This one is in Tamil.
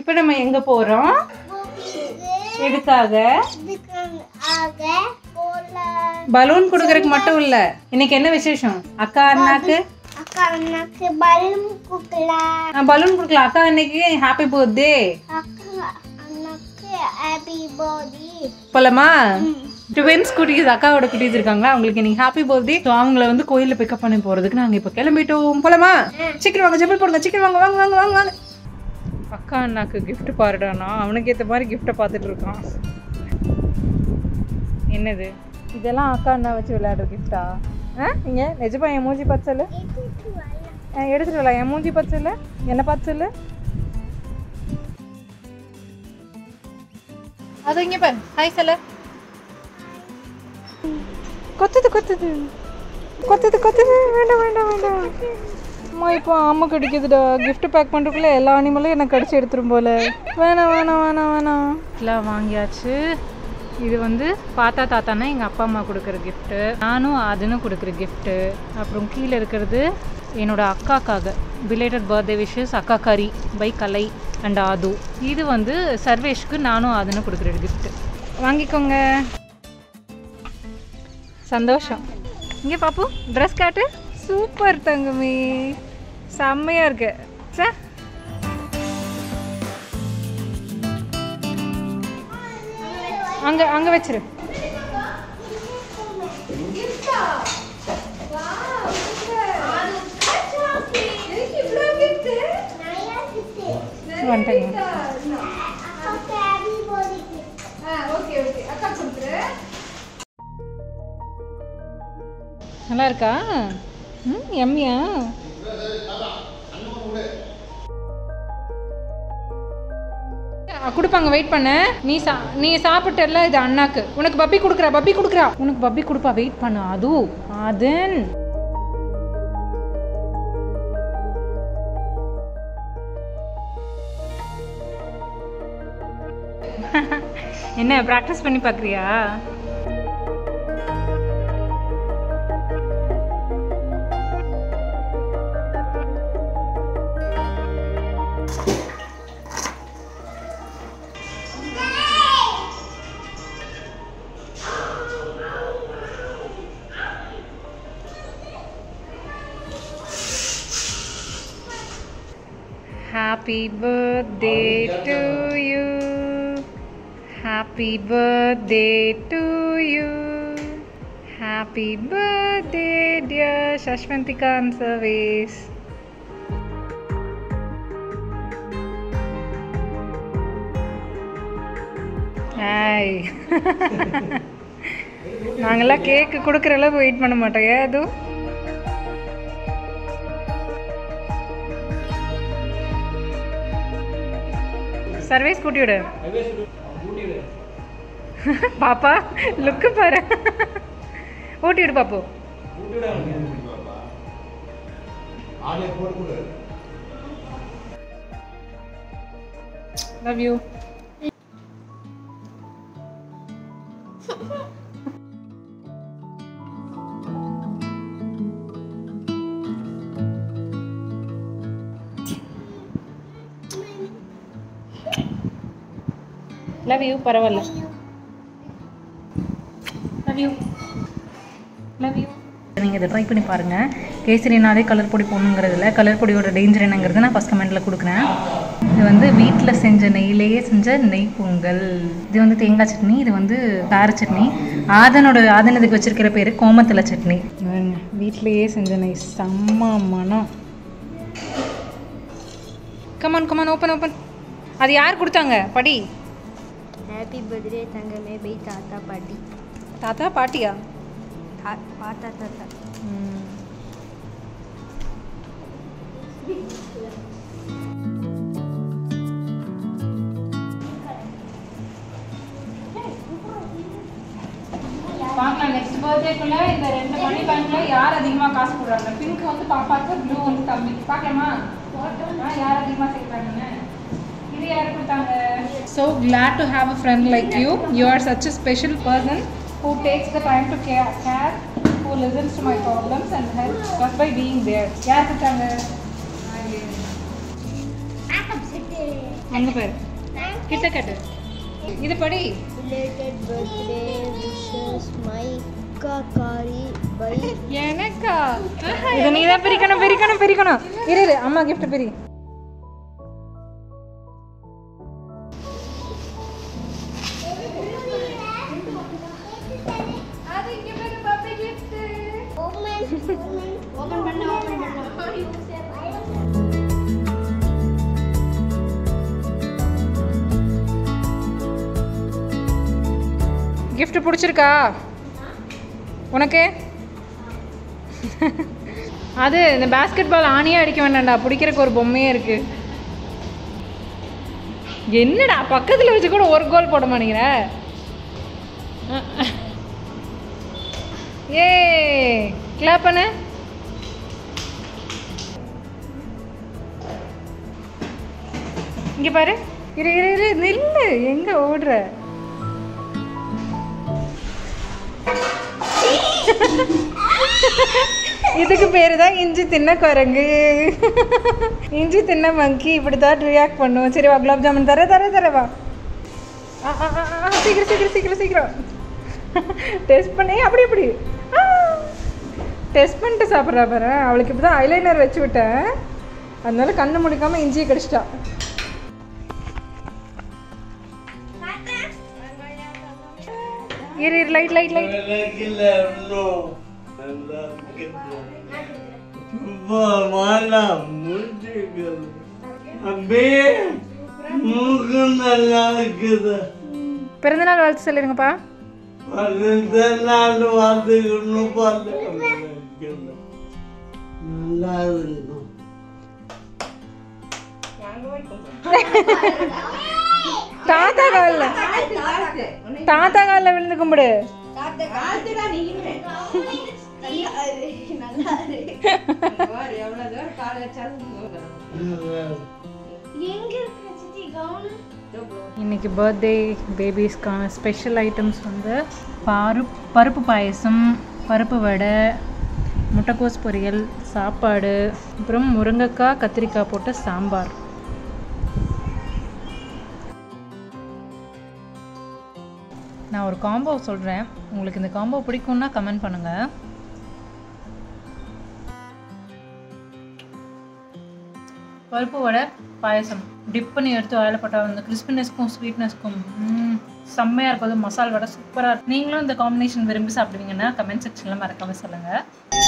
இப்போ நம்ம எங்க போறோம் எதுக்காக ஆக போல பலூன் கொடுக்கறதுக்கு மட்டும் இல்ல இன்னைக்கு என்ன விசேஷம் அக்கா அண்ணாக்கு அக்கா அண்ணாக்கு பலூன் கொடுக்கலாம் பலூன் கொடுக்கலாம் அக்கா அன்னைக்கு ஹாப்பி பர்த்டே அக்கா அண்ணாக்கு ஹாப்பி பர்த்டே போலாமா டுவென்ஸ் குட்டீஸ் அக்காவோட குட்டீஸ் இருக்காங்களா அவங்களுக்கு இன்னைக்கு ஹாப்பி பர்த்டே ஸோ அவங்கள வந்து கோயிலில் பிக்கப் பண்ணி போறதுக்கு நாங்கள் இப்போ கிளம்பிட்டோம் போலாமா சீக்கிரம் வாங்க செப்பல் போடுங்க சீக்கிரம் வாங்க வாங்க வாங்க வாங்க வாங்க அக்கா அண்ணாக்கு gift பாருடானா அவனுக்கு ஏற்ற மாதிரி கிஃப்ட்டை பார்த்துட்டு இருக்கான் என்னது இதெல்லாம் அக்கா அண்ணா வச்சு விளையாடுற கிஃப்டா ஆ இங்க நிஜமா என் மூஞ்சி பச்சல் எடுத்துட்டு வரலாம் என் மூஞ்சி பச்சல் என்ன பச்சல் அது இங்க பாரு ஹாய் சொல்ல கொத்துது கொத்துது கொத்துது கொத்துது வேண்டாம் வேண்டாம் வேண்டாம் அம்மா இப்போ அம்மா கடிக்குதுடா gift பேக் பண்ணுறதுக்குள்ள எல்லா அனிமலும் எனக்கு கடிச்சு எடுத்துரும் போல வேணாம் வேணாம் வேணாம் வேணாம் எல்லாம் வாங்கியாச்சு இது வந்து பாத்தா தாத்தானா எங்கள் அப்பா அம்மா கொடுக்குற கிஃப்ட்டு நானும் அதுன்னு கொடுக்குற கிஃப்ட்டு அப்புறம் கீழே இருக்கிறது என்னோட அக்காக்காக பிலேட்டட் பர்த்டே விஷஸ் அக்கா கரி பை கலை அண்ட் ஆது இது வந்து சர்வேஷ்க்கு நானும் அதுன்னு கொடுக்குற கிஃப்ட்டு வாங்கிக்கோங்க சந்தோஷம் இங்கே பாப்பு ட்ரெஸ் காட்டு சூப்பர் தங்கமி செம்மையாக இருக்கு சே அங்கே அங்கே வச்சிரு வந்துட்டேங்க அக்காக்கு ஹாப்பி பர்த்டே நல்லா இருக்கா ம் எம்மியா கொடுப்பாங்க வெயிட் பண்ண நீ சா நீ சாப்பிட்டல இது அண்ணாக்கு உனக்கு பப்பி கொடுக்குறா பப்பி கொடுக்குறா உனக்கு பப்பி கொடுப்பா வெயிட் பண்ணு அது அதன் என்ன ப்ராக்டிஸ் பண்ணி பார்க்குறியா Happy birthday to you. Happy birthday to you. Happy birthday, dear Shashwantika and Service. Hi நாங்கெல்லாம் கேக்கு கொடுக்குற அளவுக்கு வெயிட் பண்ண மாட்டோம் ஏன் அதுவும் சர்வீஸ் கூட்டி விடு பாப்பா லுக்கு பாரு ஊட்டி விடு பாப்பு லவ் யூ லவ் யூ பரவாயில்ல லவ் யூ லவ் யூ நீங்கள் இதை ட்ரை பண்ணி பாருங்கள் கேசரினாலே கலர் பொடி போடணுங்கிறதுல கலர் பொடியோட டேஞ்சர் என்னங்கிறது நான் ஃபஸ்ட் கமெண்ட்டில் கொடுக்குறேன் இது வந்து வீட்டில் செஞ்ச நெய்யிலேயே செஞ்ச நெய் பொங்கல் இது வந்து தேங்காய் சட்னி இது வந்து கார சட்னி ஆதனோட ஆதனத்துக்கு வச்சிருக்கிற பேர் கோமத்தலை சட்னி வீட்டிலேயே செஞ்ச நெய் செம்ம மனம் கமான் கமான் ஓப்பன் ஓப்பன் அது யார் கொடுத்தாங்க படி ஹாப்பி பர்த்டே தங்கமே பை தாத்தா பாட்டி தாத்தா பாட்டியா தா- பாத்தா தாத்தா பார்க்கலாம் நெக்ஸ்ட் பர்த்டேக்குள்ள இந்த ரெண்டு மணி பேங்க்ல யார் அதிகமா காசு போடுறாங்க பிங்க் வந்து பாப்பாக்கு ப்ளூ வந்து தம்பிக்கு பார்க்கலாமா ஆ, யார் அதிகமா சேர்க்குறாங்கன்னு இது யார் கொடுத்தாங்க so glad to have a friend like you you are such a special person who takes the time to care care who listens to my problems and help just by being there யார் கொடுத்தாங்க அங்கே பாரு கிட்ட கட்டு இது படி ரிலேட்டட் பர்த்டே விஷஸ் மை காரி பை எனக்கா இதை நீ தான் பிரிக்கணும் பிரிக்கணும் பிரிக்கணும் இரு இரு அம்மா கிஃப்ட் பிரி ஓபன் பண்ண ஓபன் பண்ண gift பிடிச்சிருக்கா உனக்கு அது இந்த பாஸ்கெட் பால் ஆணியே அடிக்க வேண்டாம்டா பிடிக்கிறதுக்கு ஒரு பொம்மையே இருக்கு என்னடா பக்கத்தில் வச்சு கூட ஒரு கோல் போட மாட்டேங்கிற ஏ கிளாப் பண்ணு இங்க பாரு இரு இரு இரு நில்லு எங்க ஓடுற இதுக்கு பேர் தான் இஞ்சி தின்ன குரங்கு இஞ்சி தின்ன மங்கி இப்படி தான் ரியாக்ட் பண்ணும் சரி வா குலாப் ஜாமுன் தர தர தர வா ஆ, ஆ, ஆ, ஆ, சீக்கிரம் சீக்கிரம் சீக்கிரம் சீக்கிரம் டெஸ்ட் பண்ணி அப்படி அப்படி டெஸ்ட் பண்ணிட்டு சாப்பிட்றா பாரு அவளுக்கு இப்போ தான் ஐலைனர் வச்சு விட்டேன் அதனால கண்ணு முடிக்காம இஞ்சியை கடிச்சிட்டா இரு இரு லைட் லைட் லைட் பிறந்தநாள் வாழ்த்து சொல்லிருங்கப்பா நல்லா இருக்கும் தாத்தா காலில் தாத்தா காலில் விழுந்து கும்பிடு எங்க இருக்கு சித்தி கவுன் இன்னைக்கு பர்த்டே பேபிஸ்க்கான ஸ்பெஷல் ஐட்டம்ஸ் வந்து பருப்பு பருப்பு பாயசம் பருப்பு வடை முட்டைக்கோஸ் பொரியல் சாப்பாடு அப்புறம் முருங்கைக்காய் கத்திரிக்காய் போட்ட சாம்பார் நான் ஒரு காம்போ சொல்கிறேன் உங்களுக்கு இந்த காம்போ பிடிக்கும்னா கமெண்ட் பண்ணுங்கள் பருப்பு வடை பாயசம் டிப் பண்ணி எடுத்து வாயில் போட்டால் வந்து கிறிஸ்பினஸ்க்கும் ஸ்வீட்னஸ்க்கும் செம்மையாக இருக்கும் அது மசால் வடை சூப்பராக இருக்கும் நீங்களும் இந்த காம்பினேஷன் விரும்பி சாப்பிடுவீங்கன்னா கமெண்ட் செக்ஷனில் மறக்காம சொல்லுங்கள்